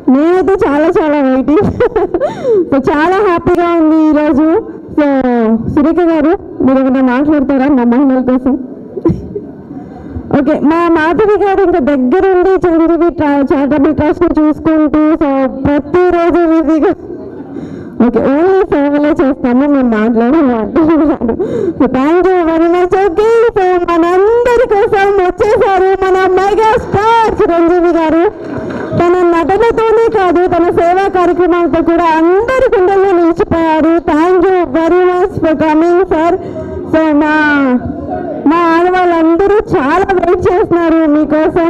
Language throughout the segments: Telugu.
నేనైతే చాలా చాలా వెయిటింగ్ సో చాలా హ్యాపీగా ఉంది ఈరోజు సో సురేఖ గారు మీరు ఏమైనా మాట్లాడతారా మా మహిళల కోసం ఓకే మా మాధవి గారు ఇంకా దగ్గరుండి చిరంజీవి చారిటబుల్ ట్రస్ట్ చూసుకుంటూ సో ప్రతిరోజు బిజీగా ఓకే ఓన్లీ సేవలే చేస్తాము మేము మాట్లాడమంటున్నాను so thank you very much okay so మనందరి కోసం వచ్చేసారు మన మెగా స్టార్ చిరంజీవి గారు తన నటనతోనే కాదు తన సేవా కార్యక్రమాలతో కూడా అందరి గుండెల్లో నిలిచిపోయారు thank you very much for coming sir so మా మా ఆడవాళ్ళందరూ చాలా వెయిట్ చేస్తున్నారు మీకోసం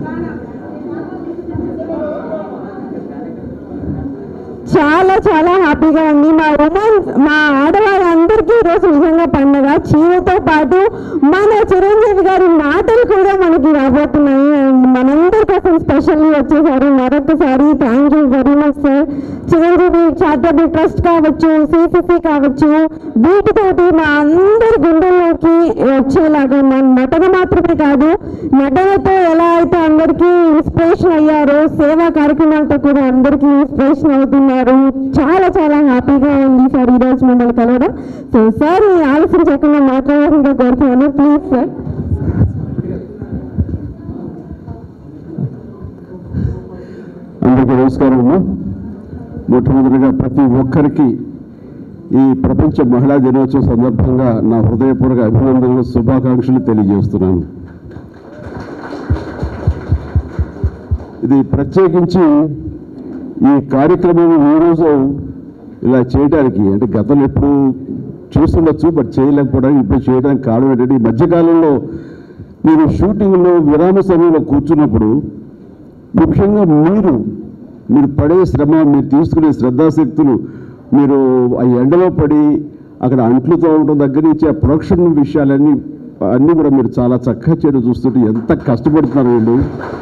చాలా చాలా హ్యాపీగా ఉంది మా ఉమెన్స్ మా ఆడవాళ్ళందరికీ ఈరోజు నిజంగా పండగ చీరతో పాటు మన చిరంజీవి గారి మాటలు కూడా మనకి రాబోతున్నాయి And మనందరి కోసం స్పెషల్లీ వచ్చేసారు మరొకసారి thank you very much sir Chiranjeevi charitable trust కావచ్చు సిసిసి కావచ్చు వీటితోటి మా అందరి గుండెల్లోకి వచ్చేలాగా మన నటన మాత్రమే కాదు నటనతో ఎలా అయితే అందరికీ ఇన్స్పిరేషన్ అయ్యారో సేవా కార్యక్రమాలతో కూడా అందరికీ ఇన్స్పిరేషన్ అవుతున్నారు చాలా చాలా హ్యాపీగా ఉంది సార్ ఈ రోజు మిమ్మల్ని కలవడం సో సార్ మీ ఆలస్యం చేయకుండా మాట్లాడాల్సిందిగా కోరుతున్నాను ప్లీజ్ సార్ అందరికీ నమస్కారం అమ్మా మొట్టమొదటిగా ప్రతి ఒక్కరికి ఈ ప్రపంచ మహిళా దినోత్సవం సందర్భంగా నా హృదయపూర్వక అభినందనలు శుభాకాంక్షలు తెలియజేస్తున్నాను ఇది ప్రత్యేకించి ఈ కార్యక్రమం ఈరోజు ఇలా చేయడానికి అంటే గతంలో ఎప్పుడు చూస్తుండొచ్చు బట్ చేయలేకపోవడానికి ఇప్పుడు చేయడానికి కారణం ఏంటంటే ఈ మధ్యకాలంలో నేను షూటింగ్లో విరామ సమయంలో కూర్చున్నప్పుడు ముఖ్యంగా మీరు మీరు పడే శ్రమ మీరు తీసుకునే శ్రద్ధాశక్తులు మీరు ఆ ఎండలో పడి అక్కడ అంట్లు తోమడం దగ్గర నుంచి ఆ ప్రొడక్షన్ విషయాలన్నీ అన్నీ కూడా మీరు చాలా చక్కగా చేయడం చూస్తుంటే ఎంత కష్టపడుతున్నారు వీళ్ళు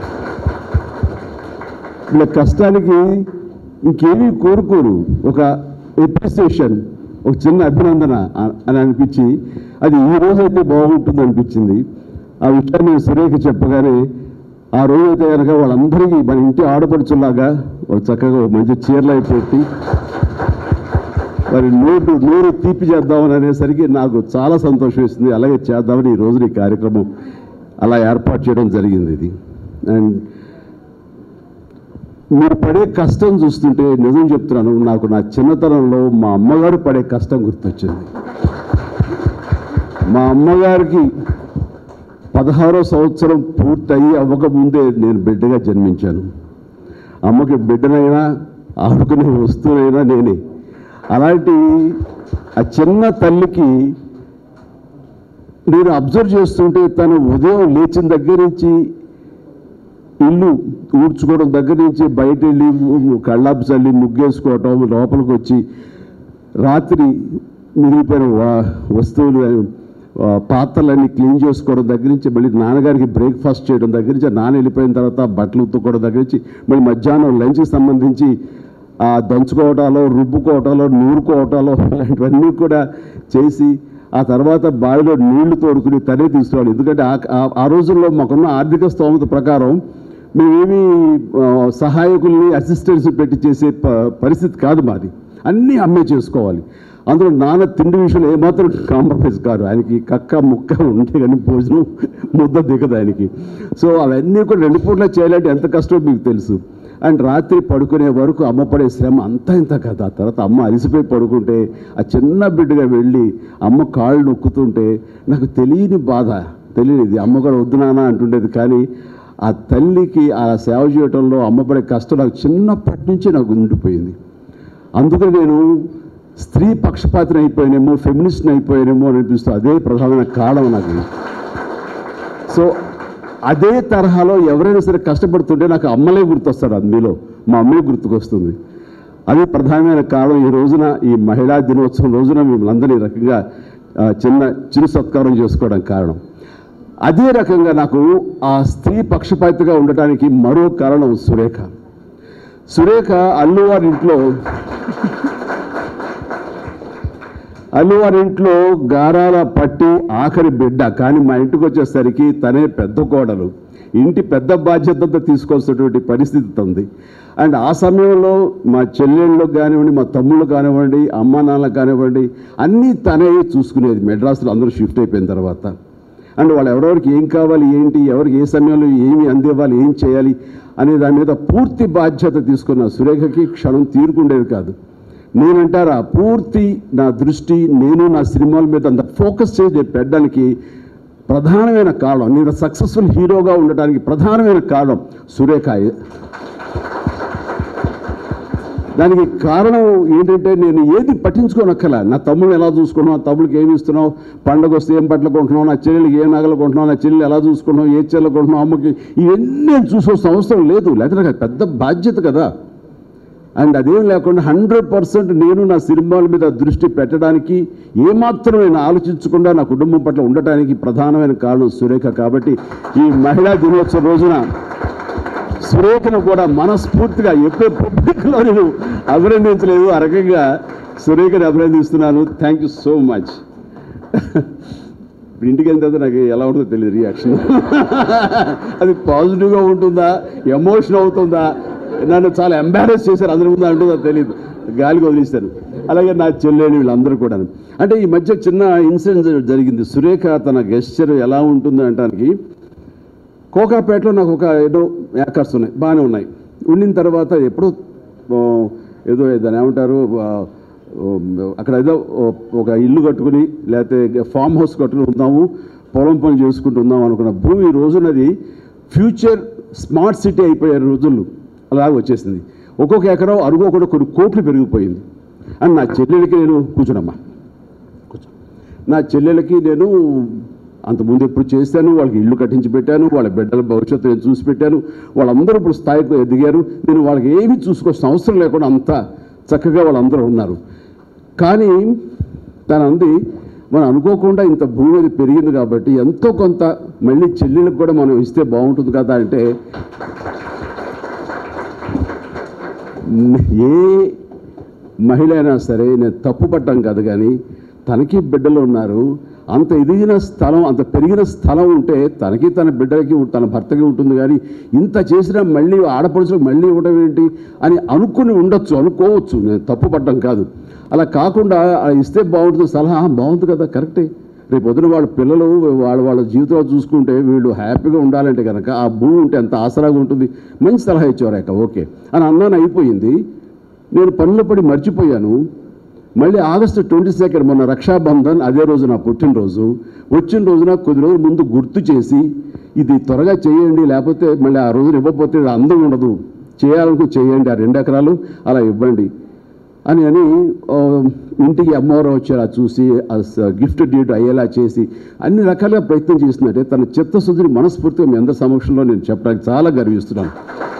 వీళ్ళ కష్టానికి ఇంకేమీ కోరుకోరు ఒక ఎప్రిసియేషన్ ఒక చిన్న అభినందన అ- అని అనిపించి అది ఈ రోజు అయితే బాగుంటుంది అనిపించింది ఆ విషయాన్ని నేను సురేఖ చెప్పగానే ఆ రోజు అయితే కనుక వాళ్ళందరికీ మన ఇంటి ఆడపడుచులాగా వాళ్ళు చక్కగా ఒక మంచి చీరలు అయి పెట్టి మరి నోటు నోరు తీపి చేద్దామని అనేసరికి నాకు చాలా సంతోషం వేసింది అలాగే చేద్దామని ఈ రోజున ఈ కార్యక్రమం అలా ఏర్పాటు చేయడం జరిగింది ఇది అండ్ మీరు పడే కష్టం చూస్తుంటే నిజం చెప్తున్నాను నాకు నా చిన్నతనంలో మా అమ్మగారు పడే కష్టం గుర్తొచ్చింది మా అమ్మగారికి పదహారో సంవత్సరం పూర్తయి అవ్వకముందే నేను బిడ్డగా జన్మించాను అమ్మకి బిడ్డనైనా ఆడుకునే వస్తువునైనా నేనే అలాంటి ఆ చిన్న తల్లికి నేను అబ్జర్వ్ చేస్తుంటే తను ఉదయం లేచిన దగ్గర నుంచి ఇల్లు ఊడ్చుకోవడం దగ్గర నుంచి బయట వెళ్ళి కళ్ళాపు చల్లి ముగ్గేసుకోవటం లోపలికి వచ్చి రాత్రి మిగిలిపోయిన వా- వస్తువులు ఆ, పాత్రలన్నీ క్లీన్ చేసుకోవడం దగ్గర నుంచి మళ్ళీ నాన్నగారికి బ్రేక్ఫాస్ట్ చేయడం దగ్గర నుంచి నాన్న వెళ్ళిపోయిన తర్వాత బట్టలు ఉత్తుకోవడం దగ్గర నుంచి మళ్ళీ మధ్యాహ్నం లంచ్కి సంబంధించి ఆ దంచుకోవటాలో రుబ్బుకోవటాలో నూరుకోవటాలో ఇలాంటివన్నీ కూడా చేసి ఆ తర్వాత బావిలో నీళ్లు తోడుకుని తనే తీసుకురావాలి ఎందుకంటే ఆ- ఆ- ఆ రోజుల్లో మాకున్న ఆర్థిక స్తోమత ప్రకారం మేమేమి ఆ, సహాయకుల్ని అసిస్టెంట్స్ పెట్టి చేసే ప- పరిస్థితి కాదు మాది అన్నీ అమ్మే చేసుకోవాలి అందులో నాన్న తిండి విషయంలో ఏమాత్రం కాంప్రమైజ్ కాదు ఆయనకి కక్క ముక్క ఉంటే కానీ భోజనం ముద్ద దిగదు ఆయనకి సో అవన్నీ కూడా రెండు పూట్ల చేయాలంటే ఎంత కష్టమో మీకు తెలుసు అండ్ రాత్రి పడుకునే వరకు అమ్మ పడే శ్రమ అంతా ఇంత కదా ఆ తర్వాత అమ్మ అలసిపోయి పడుకుంటే ఆ చిన్న బిడ్డగా వెళ్ళి అమ్మ కాళ్ళు నొక్కుతుంటే నాకు తెలియని బాధ తెలియనిది అమ్మ కూడా వద్దు నాన్న అంటుండేది కానీ ఆ తల్లికి ఆ సేవ చేయటంలో అమ్మ పడే కష్టం నాకు చిన్నప్పటి నుంచి నాకు ఉండిపోయింది అందుకని నేను స్త్రీ పక్షపాతిని అయిపోయానేమో ఫెమినిస్ట్ని అయిపోయానేమో అని అనిపిస్తుంది అదే ప్రధానమైన కారణం నాకు సో అదే తరహాలో ఎవరైనా సరే కష్టపడుతుంటే నాకు అమ్మలే గుర్తొస్తాడు అది మీలో మా అమ్మే గుర్తుకొస్తుంది అది ప్రధానమైన కారణం ఈ రోజున ఈ మహిళా దినోత్సవం రోజున మిమ్మల్ని అందరినీ ఈ రకంగా ఆ, చిన్న చిరు సత్కారం చేసుకోవడం కారణం అదే రకంగా నాకు ఆ స్త్రీ పక్షపాతిగా ఉండటానికి మరో కారణం సురేఖ సురేఖ అల్లువారి ఇంట్లో అల్లువారి ఇంట్లో గారాల పట్టి ఆఖరి బిడ్డ కానీ మా ఇంటికి వచ్చేసరికి తనే పెద్ద కోడలు ఇంటి పెద్ద బాధ్యతతో తీసుకోవాల్సినటువంటి పరిస్థితి ఉంది అండ్ ఆ సమయంలో మా చెల్లెళ్ళు కానివ్వండి మా తమ్ముళ్ళు కానివ్వండి అమ్మ నాన్న కానివ్వండి అన్నీ తనే చూసుకునేది మెడ్రాస్లో అందరూ షిఫ్ట్ అయిపోయిన తర్వాత అండ్ వాళ్ళు ఎవరెవరికి ఏం కావాలి ఏంటి ఎవరికి ఏ సమయంలో ఏమి అందివ్వాలి ఏం చేయాలి అనే దాని మీద పూర్తి బాధ్యత తీసుకున్న సురేఖకి క్షణం తీరుకుండేది కాదు నేనంటారా పూర్తి నా దృష్టి నేను నా సినిమాల మీద అంత ఫోకస్ చేసి పెట్టడానికి ప్రధానమైన కారణం నేను సక్సెస్ఫుల్ హీరోగా ఉండడానికి ప్రధానమైన కారణం సురేఖ దానికి కారణం ఏంటంటే నేను ఏది పట్టించుకోనక్కల నా తమ్ముడు ఎలా చూసుకున్నావు నా తమ్ముడికి ఏమి ఇస్తున్నావు పండగ వస్తే ఏం బట్టలు కొంటున్నావు నా చెల్లెలకి ఏ నగలు కొంటున్నావు నా చెల్లెలు ఎలా చూసుకున్నావు ఏ చెల్లెలు కొంటున్నావు అమ్మకి ఇవన్నీ నేను చూసుకోవాల్సిన అవసరం లేదు లేకపోతే నాకు పెద్ద బాధ్యత కదా అండ్ అదేం లేకుండా హండ్రెడ్ పర్సెంట్ నేను నా సినిమాల మీద దృష్టి పెట్టడానికి ఏమాత్రం నేను ఆలోచించకుండా నా కుటుంబం పట్ల ఉండటానికి ప్రధానమైన కారణం సురేఖ కాబట్టి ఈ మహిళా దినోత్సవం రోజున సురేఖను కూడా మనస్ఫూర్తిగా ఎప్పుడు పబ్లిక్లో నేను అభినందించలేదు ఆ రకంగా సురేఖని అభినందిస్తున్నాను థ్యాంక్ యూ సో మచ్ ఇప్పుడు ఇంటికి వెళ్ళిన తర్వాత నాకు ఎలా ఉంటుందో తెలియదు రియాక్షన్ అది పాజిటివ్గా ఉంటుందా ఎమోషన్ అవుతుందా నన్ను చాలా ఎంబారెస్ చేశారు అందరి ముందు అంటుందో తెలియదు గాలికి వదిలిస్తారు అలాగే నా చెల్లెలు వీళ్ళందరూ కూడా అంటే ఈ మధ్య చిన్న ఇన్సిడెంట్ జరిగింది సురేఖ తన గెస్చర్ ఎలా ఉంటుంది అంటానికి కోకాపేటలో నాకు ఒక ఏదో ఏకర్స్ ఉన్నాయి బాగానే ఉన్నాయి ఉండిన తర్వాత ఎప్పుడో ఆ, ఏదో దాన్ని ఏమంటారు ఆ, అక్కడ ఏదో ఒక ఇల్లు కట్టుకుని లేకపోతే ఫామ్ హౌస్ కట్టుకుని ఉందాము పొలం పనులు చేసుకుంటూ ఉందాం అనుకున్న భూమి ఈ రోజునది ఫ్యూచర్ స్మార్ట్ సిటీ అయిపోయే రోజులు అలాగ వచ్చేసింది ఒక్కొక్క ఎకరం అరుగు కూడా కొన్ని కోట్లు పెరిగిపోయింది అండ్ నా చెల్లెలకి నేను కూర్చున్నమ్మా కూర్చో నా చెల్లెలకి నేను అంతకుముందు ఎప్పుడు చేశాను వాళ్ళకి ఇల్లు కట్టించి పెట్టాను వాళ్ళ బిడ్డల భవిష్యత్తు నేను చూసి పెట్టాను వాళ్ళందరూ ఇప్పుడు స్థాయికి ఎదిగారు నేను వాళ్ళకి ఏమీ చూసుకోవాల్సిన అవసరం లేకుండా అంత చక్కగా వాళ్ళందరూ ఉన్నారు కానీ తను అంది మనం అనుకోకుండా ఇంత భూమి మీద పెరిగింది కాబట్టి ఎంతో కొంత మళ్ళీ చెల్లెలకు కూడా మనం ఇస్తే బాగుంటుంది కదా అంటే ఏ మహిళ అయినా సరే నేను తప్పు పట్టాం కాదు కానీ తనకి బిడ్డలు ఉన్నారు అంత ఎదిగిన స్థలం అంత పెరిగిన స్థలం ఉంటే తనకి తన బిడ్డలకి తన భర్తకి ఉంటుంది కానీ ఇంత చేసినా మళ్ళీ ఆడపడుచులకు మళ్ళీ ఇవ్వడం ఏంటి అని అనుకుని ఉండొచ్చు అనుకోవచ్చు నేను తప్పు పడ్డం కాదు అలా కాకుండా అలా ఇస్తే బాగుంటుంది సలహా "ఆ, బాగుంది కదా కరెక్టే రేపు పొద్దున వాళ్ళ పిల్లలు వాళ్ళ వాళ్ళ జీవితాలు చూసుకుంటే వీళ్ళు హ్యాపీగా ఉండాలంటే కనుక ఆ భూమి ఉంటే ఎంత ఆసరాగా ఉంటుంది మంచి సలహా ఇచ్చేవారు ఓకే అని అన్నాను అయిపోయింది నేను పనులు పడి మర్చిపోయాను మళ్ళీ ఆగస్టు ట్వంటీ సెకండ్ మొన్న రక్షాబంధన్ అదే రోజు నా పుట్టినరోజు వచ్చిన రోజున కొద్ది రోజుల ముందు గుర్తు చేసి ఇది త్వరగా చేయండి లేకపోతే మళ్ళీ ఆ రోజున ఇవ్వకపోతే ఇది అందం ఉండదు చేయాలనుకో చేయండి ఆ రెండు ఎకరాలు అలా ఇవ్వండి అని అని ఆ, ఇంటికి అమ్మవారు వచ్చారు అది చూసి గిఫ్ట్ డీట్ అయ్యేలా చేసి అన్ని రకాలుగా ప్రయత్నం చేస్తున్నట్టే తన చిత్తశుద్ధిని మనస్ఫూర్తిగా మీ అందరి సమక్షంలో నేను చెప్పడానికి చాలా గర్విస్తున్నాను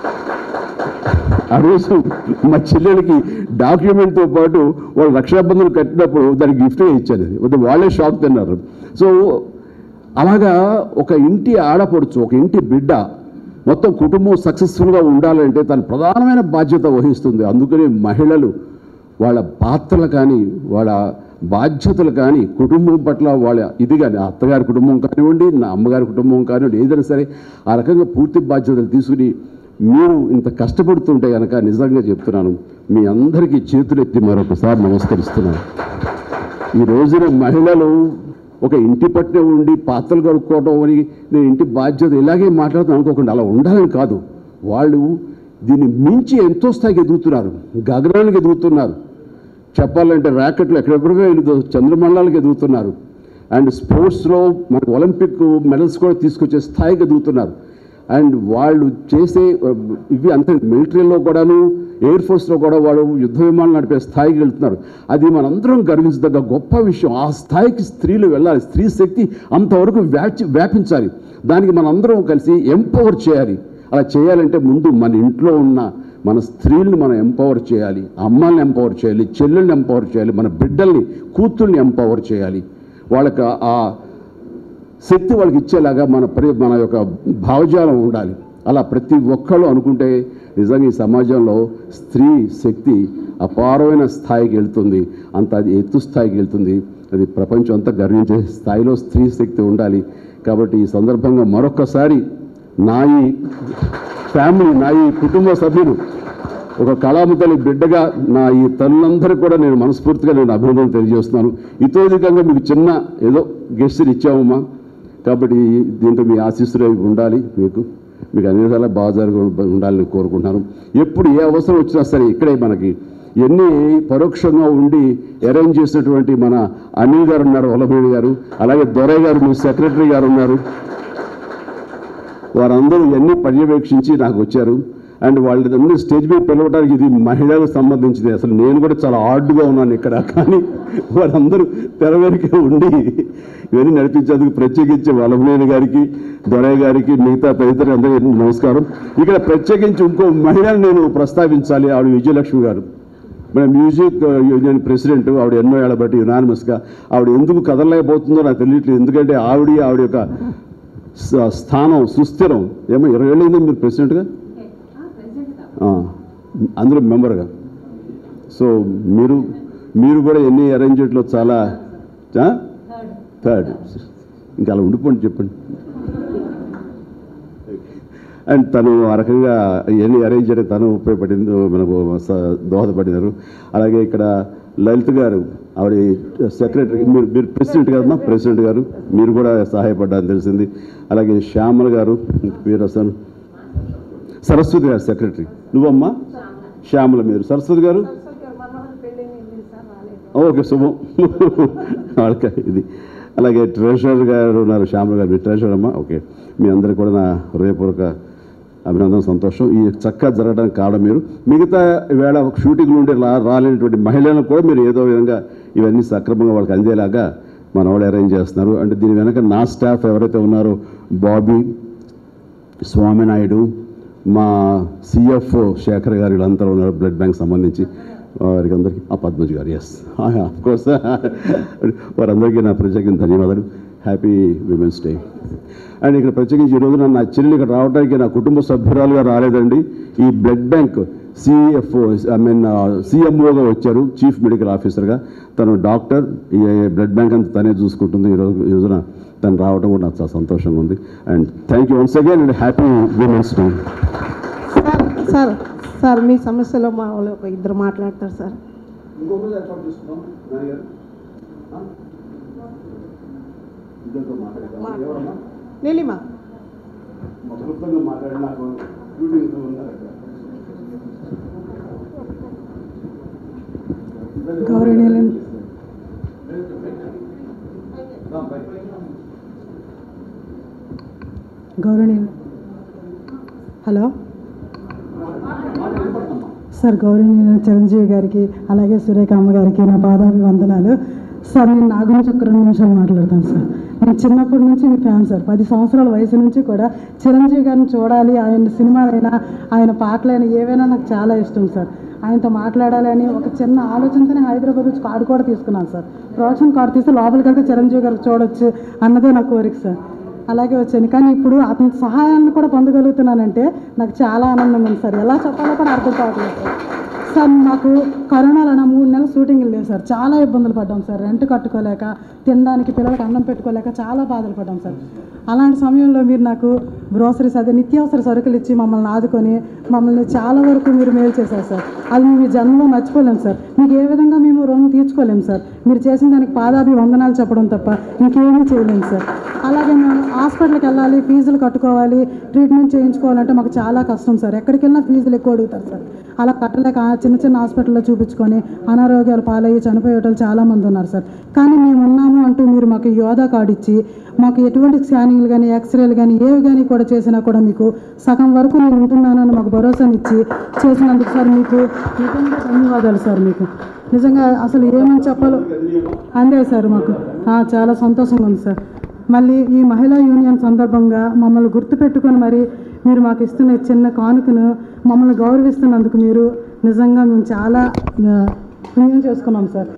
ఆ రోజు మా చెల్లెలకి డాక్యుమెంట్తో పాటు వాళ్ళు రక్షాబంధనం కట్టినప్పుడు దానికి గిఫ్ట్గా ఇచ్చాను అది వద్దు వాళ్ళే షాక్ తిన్నారు సో అలాగా ఒక ఇంటి ఆడపడుచు ఒక ఇంటి బిడ్డ మొత్తం కుటుంబం సక్సెస్ఫుల్గా ఉండాలంటే తన ప్రధానమైన బాధ్యత వహిస్తుంది అందుకని మహిళలు వాళ్ళ పాత్రలు కానీ వాళ్ళ బాధ్యతలు కానీ కుటుంబం పట్ల వాళ్ళ ఇది కానీ అత్తగారి కుటుంబం కానివ్వండి నా అమ్మగారి కుటుంబం కానివ్వండి ఏదైనా సరే ఆ రకంగా పూర్తి బాధ్యతలు తీసుకుని మీరు ఇంత కష్టపడుతుంటే కనుక నిజంగా చెప్తున్నాను మీ అందరికీ చేతులెత్తి మరొకసారి నమస్కరిస్తున్నాను ఈ రోజున మహిళలు ఒక ఇంటి పట్టిన ఉండి పాత్రలు కడుక్కోవడం అని నేను ఇంటి బాధ్యత ఇలాగే మాట్లాడుతాను అనుకోకుండా అలా ఉండాలని కాదు వాళ్ళు దీన్ని మించి ఎంతో స్థాయికి ఎదుగుతున్నారు గగనానికి ఎదుగుతున్నారు చెప్పాలంటే ర్యాకెట్లు ఎక్కడెక్కడికో ఎదుగుతూ చంద్రమండలాలకు ఎదుగుతున్నారు అండ్ స్పోర్ట్స్లో మనకు ఒలింపిక్ మెడల్స్ కూడా తీసుకొచ్చే స్థాయికి ఎదుగుతున్నారు అండ్ వాళ్ళు చేసే ఆ, ఇవి అంతే మిలిటరీలో కూడాను ఎయిర్ ఫోర్స్లో కూడా వాళ్ళు యుద్ధ విమానాలు నడిపే స్థాయికి వెళ్తున్నారు అది మనందరం గర్వించదగ్గ గొప్ప విషయం ఆ స్థాయికి స్త్రీలు వెళ్ళాలి స్త్రీ శక్తి అంతవరకు వ్యాచి వ్యాపించాలి దానికి మనందరం కలిసి ఎంపవర్ చేయాలి అలా చేయాలంటే ముందు మన ఇంట్లో ఉన్న మన స్త్రీల్ని మనం ఎంపవర్ చేయాలి అమ్మాయిని ఎంపవర్ చేయాలి చెల్లెల్ని ఎంపవర్ చేయాలి మన బిడ్డల్ని కూతుర్ని ఎంపవర్ చేయాలి వాళ్ళకి ఆ శక్తి వాళ్ళకి ఇచ్చేలాగా మన పరి మన యొక్క భావజాలం ఉండాలి అలా ప్రతి ఒక్కళ్ళు అనుకుంటే నిజంగా ఈ సమాజంలో స్త్రీ శక్తి అపారమైన స్థాయికి వెళ్తుంది అంత అది ఎత్తు స్థాయికి వెళ్తుంది అది ప్రపంచం అంతా గర్వించే స్థాయిలో స్త్రీ శక్తి ఉండాలి కాబట్టి ఈ సందర్భంగా మరొకసారి నా ఈ ఫ్యామిలీ నా ఈ కుటుంబ సభ్యులు ఒక కళామ తల్లి బిడ్డగా నా ఈ తల్లులందరికీ కూడా నేను మనస్ఫూర్తిగా నేను అభినందనలు తెలియజేస్తున్నాను ఇతోధికంగా మీకు చిన్న ఏదో గెస్టులు ఇచ్చామమ్మా కాబట్టి దీంట్లో మీ ఆశీస్సులు అవి ఉండాలి మీకు మీకు అన్ని విధాలా బాగా జరిగి ఉండాలని కోరుకుంటున్నాను ఎప్పుడు ఏ అవసరం వచ్చినా సరే ఇక్కడే మనకి ఎన్ని పరోక్షంగా ఉండి అరేంజ్ చేసినటువంటి మన అనిల్ గారు ఉన్నారు వల్లభేణి గారు అలాగే దొరయ్య గారు మీ సెక్రటరీ గారు ఉన్నారు వారందరూ ఇవన్నీ పర్యవేక్షించి నాకు వచ్చారు అండ్ వాళ్ళందరూ స్టేజ్ మీద పిలవడానికి ఇది మహిళలకు సంబంధించింది అసలు నేను కూడా చాలా హార్డ్గా ఉన్నాను ఇక్కడ కానీ వారందరూ తెర వెనుకే ఉండి ఇవన్నీ నడిపించేందుకు ప్రత్యేకించి వల్లభనేని గారికి దొరయ్య గారికి మిగతా తదితరులు అందరికీ నమస్కారం ఇక్కడ ప్రత్యేకించి ఇంకో మహిళను నేను ప్రస్తావించాలి ఆవిడ విజయలక్ష్మి గారు మన మ్యూజిక్ యూనియన్ ప్రెసిడెంట్ ఆవిడ ఎన్నో ఏళ్ళ బట్టి యునానిమస్గా ఆవిడ ఎందుకు కదలలేకపోతుందో నాకు తెలియట్లేదు ఎందుకంటే ఆవిడ ఆవిడ యొక్క స- స్థానం సుస్థిరం ఏమో ఇరవై ఏళ్ళు అయింది మీరు ప్రెసిడెంట్గా ఆ, అందులో మెంబర్గా సో మీరు మీరు కూడా ఎన్ని అరేంజ్మెంట్లో చాలా థర్డ్ ఇంకా అలా ఉండిపోండి చెప్పండి అండ్ తను ఆ రకంగా ఇవన్నీ అరేంజ్ చేయడం తను ఉపయోగపడింది మనకు స- దోహదపడినారు అలాగే ఇక్కడ లలిత్ గారు ఆవిడ సెక్రటరీ మీరు మీరు ప్రెసిడెంట్ కదమ్మా ప్రెసిడెంట్ గారు మీరు కూడా సహాయపడ్డారని తెలిసింది అలాగే శ్యామల గారు పేరు వస్తాను సరస్వతి గారు సెక్రటరీ నువ్వమ్మా శ్యామల మీరు సరస్వతి గారు ఓకే శుభం వాళ్ళకి ఇది అలాగే ట్రెషరర్ గారు ఉన్నారు శ్యామల గారు మీ ట్రెషరర్ అమ్మా ఓకే మీ అందరికీ కూడా నా హృదయపూర్వక అభినందన సంతోషం ఈ చక్కగా జరగడానికి కారణం మీరు మిగతా ఈవేళ షూటింగ్ నుండి రా రాలేనటువంటి మహిళలను కూడా మీరు ఏదో విధంగా ఇవన్నీ సక్రమంగా వాళ్ళకి అందేలాగా మన వాళ్ళు అరేంజ్ చేస్తున్నారు అంటే దీని వెనక నా స్టాఫ్ ఎవరైతే ఉన్నారో బాబీ స్వామినాయుడు మా సిఎఫ్ శేఖర్ గారు వీళ్ళంతా ఉన్నారు బ్లడ్ బ్యాంక్ సంబంధించి వారికి అందరికీ ఆ పద్మజ్ గారు ఎస్ ఆఫ్ కోర్స్ వారందరికీ నా ప్రత్యేకంగా ధన్యవాదాలు హ్యాపీ విమెన్స్ డే అండ్ ఇక్కడ ప్రత్యేకించి ఈ రోజున నా చెల్లి ఇక్కడ రావడానికి నా కుటుంబ సభ్యురాలుగా రాలేదండి ఈ blood bank CF I mean సిఎంఓగా వచ్చారు చీఫ్ మెడికల్ ఆఫీసర్గా తను డాక్టర్ ఈ బ్లడ్ బ్యాంక్ అంతా తనే చూసుకుంటుంది ఈ రోజు ఈ రోజున తను రావడం కూడా నాకు చాలా సంతోషంగా ఉంది and thank you once again and happy women's day sir sir sir మీ సమస్యలో మా వాళ్ళు ఒక ఇద్దరు మాట్లాడతారు సార్ ఇంకొకరు ఏర్పాటు చేసుకుందాం నాన్నగారు ఆ? ఇద్దరితో మాట్లాడదాం. ఎవరమ్మా? నీలిమా మా క్లుప్తంగా మాట్లాడి నాకు షూటింగ్ ఉన్నారు అక్కడ. గౌరవనీయులు రా, బయట. గౌరవనీయులు హలో సార్ గౌరవనీయులు చిరంజీవి గారికి అలాగే సురేఖ అమ్మ గారికి నా పాదాభి వందనాలు సార్ నేను నా గురించి ఒక రెండు నిమిషాలు మాట్లాడతాను సార్ నేను చిన్నప్పటి నుంచి మీ ఫ్యాన్ సార్ పది సంవత్సరాల వయసు నుంచి కూడా చిరంజీవి గారిని చూడాలి ఆయన సినిమాలైనా ఆయన పాటలైనా ఏవైనా నాకు చాలా ఇష్టం సార్ ఆయనతో మాట్లాడాలి అని ఒక చిన్న ఆలోచనతోనే హైదరాబాద్ వచ్చి కార్డు కూడా తీసుకున్నాను సార్ ప్రొడక్షన్ కార్డు తీస్తే లోపలికి వెళ్తే చిరంజీవి గారికి చూడొచ్చు అన్నదే నా కోరిక సార్ అలాగే వచ్చాను కానీ ఇప్పుడు అతని సహాయాన్ని కూడా పొందగలుగుతున్నానంటే నాకు చాలా ఆనందంగా ఉంది సార్ ఎలా చెప్పాలో కూడా అర్థం కావట్లేదు సార్ సార్ మాకు కరోనాలో నా మూడు నెలలు షూటింగ్లు లేవు సార్ చాలా ఇబ్బందులు పడ్డాం సార్ రెంట్ కట్టుకోలేక తినడానికి పిల్లలకు అన్నం పెట్టుకోలేక చాలా బాధలు పడ్డాం సార్ అలాంటి సమయంలో మీరు నాకు గ్రోసరీస్ అదే నిత్యావసర సరుకులు ఇచ్చి మమ్మల్ని ఆదుకొని మమ్మల్ని చాలా వరకు మీరు మేలు చేశారు సార్ అది మేము ఈ జన్మలో మర్చిపోలేము సార్ మీకు ఏ విధంగా మేము రుణం తీర్చుకోలేము సార్ మీరు చేసిన దానికి పాదాభి వందనాలు చెప్పడం తప్ప ఇంకేమీ చేయలేము సార్ అలాగే మేము హాస్పిటల్కి వెళ్ళాలి ఫీజులు కట్టుకోవాలి ట్రీట్మెంట్ చేయించుకోవాలంటే మాకు చాలా కష్టం సార్ ఎక్కడికి వెళ్ళినా ఫీజులు ఎక్కువ అడుగుతారు సార్ అలా కట్టలేక ఆ చిన్న చిన్న హాస్పిటల్లో చూపించుకొని అనారోగ్యాలు పాలయ్యి చనిపోయేటోళ్ళు చాలామంది ఉన్నారు సార్ కానీ మేము ఉన్నాము అంటూ మీరు మాకు యోధా కార్డు ఇచ్చి మాకు ఎటువంటి స్కానింగ్లు కానీ ఎక్స్రేలు కానీ ఏవి కానీ కూడా చేసినా కూడా మీకు సగం వరకు నేను ఉంటున్నాను అని మాకు భరోసానిచ్చి చేసినందుకు సార్ మీకు నిజంగా ధన్యవాదాలు సార్ మీకు నిజంగా అసలు ఏమని చెప్పాలో అందే సార్ మాకు ఆ, చాలా సంతోషంగా ఉంది సార్ మళ్ళీ ఈ మహిళా యూనియన్ సందర్భంగా మమ్మల్ని గుర్తుపెట్టుకొని మరి మీరు మాకు ఇస్తున్న ఈ చిన్న కానుకను మమ్మల్ని గౌరవిస్తున్నందుకు మీరు నిజంగా మేము చాలా ఆ, పుణ్యం చేసుకున్నాం సార్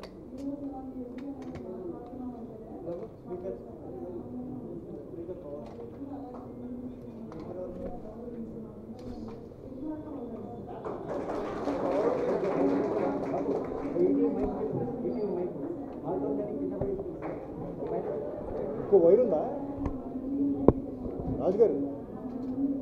ఇంకో వైర్ ఉందా రాజుగారు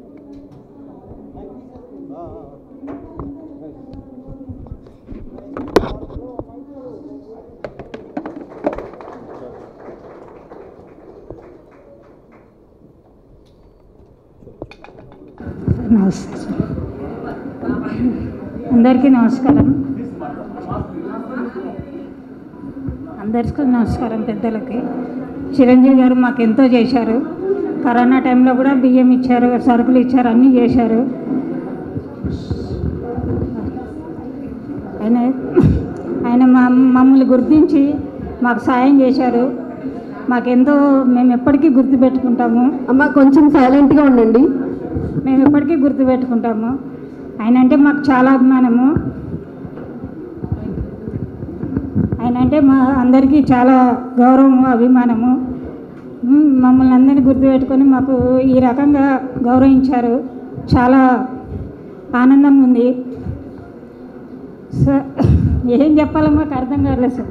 అందరికీ నమస్కారం అందరికీ నమస్కారం పెద్దలకి చిరంజీవి గారు మాకు ఎంతో చేశారు కరోనా టైంలో కూడా బియ్యం ఇచ్చారు సరుకులు ఇచ్చారు అన్నీ చేశారు ఆయన ఆయన మా మమ్మల్ని గుర్తించి మాకు సాయం చేశారు మాకెంతో మేము ఎప్పటికీ గుర్తుపెట్టుకుంటాము అమ్మ కొంచెం సైలెంట్గా ఉండండి మేము ఎప్పటికీ గుర్తుపెట్టుకుంటాము ఆయన అంటే మాకు చాలా అభిమానము ఆయన అంటే మా అందరికీ చాలా గౌరవము అభిమానము ఉమ్, మమ్మల్ని అందరినీ గుర్తుపెట్టుకొని మాకు ఈ రకంగా గౌరవించారు చాలా ఆనందంగా ఉంది సార్ ఏం చెప్పాలో మాకు అర్థం కావట్లేదు సార్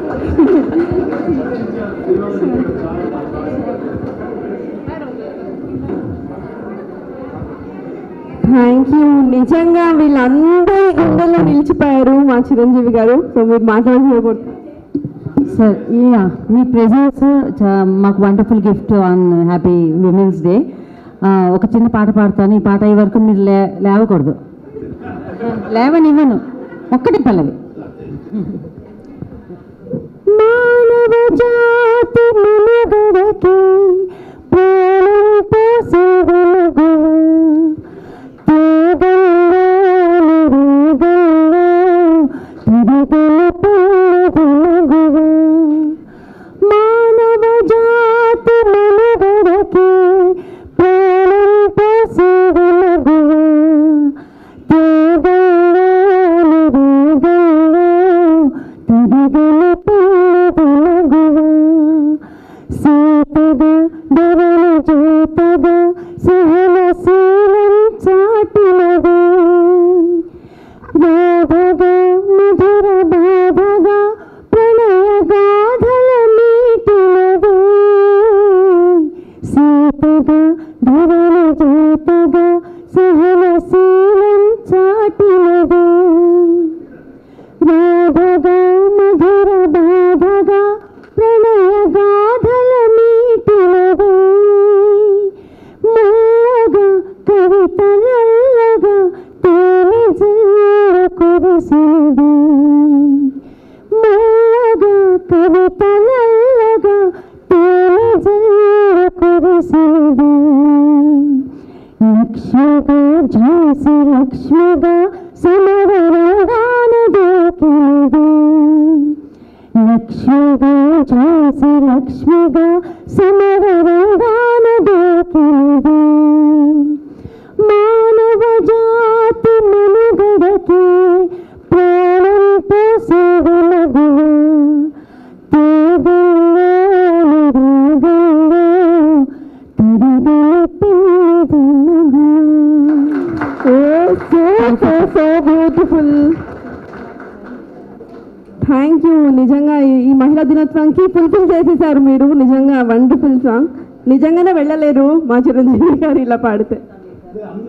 థ్యాంక్ యూ నిజంగా వీళ్ళందరి గుండెల్లో నిలిచిపోయారు మా చిరంజీవి గారు సో మీరు మాట్లాడుకోకూడదు సార్ యా మీ ప్రెజెన్స్ మాకు wonderful gift on happy women's day ఒక చిన్న పాట పాడతాను ఈ పాట అయ్యే వరకు మీరు లే లేవకూడదు లేవనివ్వను ఒక్కటి పల్లవి మానవ జాతి మనుగడకి ప్రాణం పోసే వెలుగువ. తేగల్లో నిరుగల్లో తిరిగెను వెలుగువ. మానవ జాతి మనుగడకి ప్రాణం పోసే వెలుగువ. తేగల్లో నిరుగల్లో తిరిగెను వెలుగువ. సీతగా ధరలు జ్యోతగా సహనశీలం చాటినది బాధగా మధుర బాధగా ప్రణయ గాథల మీటినది సీతగా ధరలు జ్యోతగా సహనశీలం చాటినది రాధగా మధుర బాధగా ప్రణయ గాథల మీటినది మెల్లగా కవితలల్లగా తేనె జల్లు కురిసినది మెల్లగా కవితలల్లగా తేనె జల్లు కురిసినది లక్ష్మిగా ఝాన్సీ లక్ష్మిగా సమరరంగాన దూకినది లక్ష్మిగా ఝాన్సీ లక్ష్మిగా సమరరంగాన దూకినది మానవ జాతి మనుగడకి ప్రాణం పోసే వెలుగువ తేగల్లో నిరుగల్లో సో బ్యూటిఫుల్ థ్యాంక్ యూ నిజంగా ఈ- ఈ మహిళా దినోత్సవానికి ఫుల్ఫిల్ చేసేసారు మీరు నిజంగా వండర్ఫుల్ సాంగ్ నిజంగానే వెళ్ళలేరు మా చిరంజీవి గారు ఇలా పాడితే